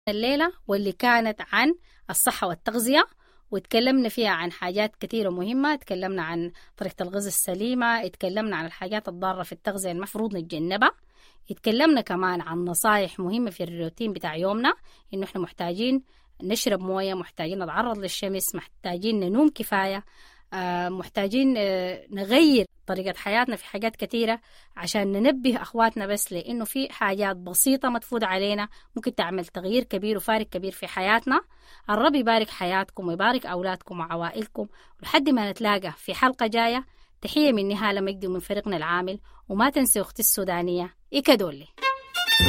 الليلة واللي كانت عن الصحة والتغذية وتكلمنا فيها عن حاجات كثيرة مهمة تكلمنا عن طريقة الغذاء السليمة اتكلمنا عن الحاجات الضارة في التغذية المفروض نتجنبها اتكلمنا كمان عن نصايح مهمة في الروتين بتاع يومنا إنه إحنا محتاجين نشرب موية محتاجين نتعرض للشمس محتاجين ننوم كفاية آه، محتاجين آه، نغير طريقة حياتنا في حاجات كثيرة عشان ننبه أخواتنا بس لأنه في حاجات بسيطة متفوت علينا ممكن تعمل تغيير كبير وفارق كبير في حياتنا الرب يبارك حياتكم ويبارك أولادكم وعوائلكم لحد ما نتلاقى في حلقة جاية تحية من نهالة مجدي ومن فريقنا العامل وما تنسوا أختي السودانية إيكادولي